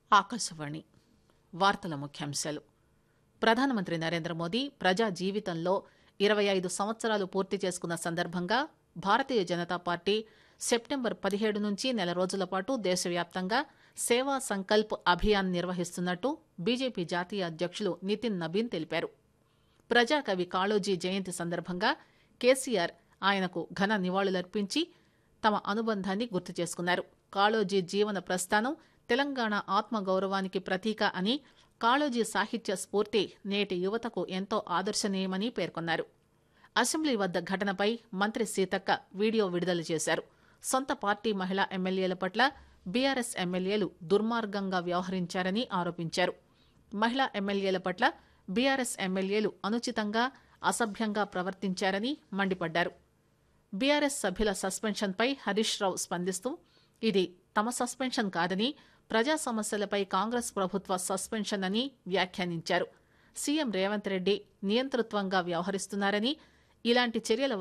ఆకాశవాణి వార్తల ముఖ్యాంశాలు ప్రధానమంత్రి నరేంద్ర మోదీ ప్రజా జీవితంలో ఇరవై ఐదు సంవత్సరాలు పూర్తి చేసుకున్న సందర్భంగా భారతీయ జనతా పార్టీ సెప్టెంబర్ పదిహేడు నుంచి నెల రోజుల పాటు దేశవ్యాప్తంగా సేవా సంకల్ప్ అభియాన్ నిర్వహిస్తున్నట్టు బీజేపీ జాతీయ అధ్యక్షులు నితిన్ నబీన్ తెలిపారు ప్రజాకవి కాళోజీ జయంతి సందర్భంగా కేసీఆర్ ఆయనకు ఘన నివాళులర్పించి తమ అనుబంధాన్ని గుర్తు చేసుకున్నారు కాళోజీ జీవన ప్రస్థానం తెలంగాణ ఆత్మగౌరవానికి ప్రతీక అని కాళోజీ సాహిత్య స్ఫూర్తి నేటి యువతకు ఎంతో ఆదర్శనీయమని పేర్కొన్నారు అసెంబ్లీ వద్ద ఘటనపై మంత్రి సీతక్క వీడియో విడుదల చేశారు సొంత పార్టీ మహిళా ఎమ్మెల్యేల పట్ల బీఆర్ఎస్ ఎమ్మెల్యేలు దుర్మార్గంగా వ్యవహరించారని ఆరోపించారు మహిళా ఎమ్మెల్యేల పట్ల బీఆర్ఎస్ ఎమ్మెల్యేలు అనుచితంగా అసభ్యంగా ప్రవర్తించారని మండిపడ్డారు బీఆర్ఎస్ సభ్యుల సస్పెన్షన్పై హరీష్ రావు స్పందిస్తూ ఇది తమ సస్పెన్షన్ కాదని ప్రజా సమస్యలపై కాంగ్రెస్ ప్రభుత్వ సస్పెన్షన్ అని వ్యాఖ్యానించారు సీఎం రేవంత్ రెడ్డి నియంతృత్వంగా వ్యవహరిస్తున్నారని ఇలాంటి చర్యల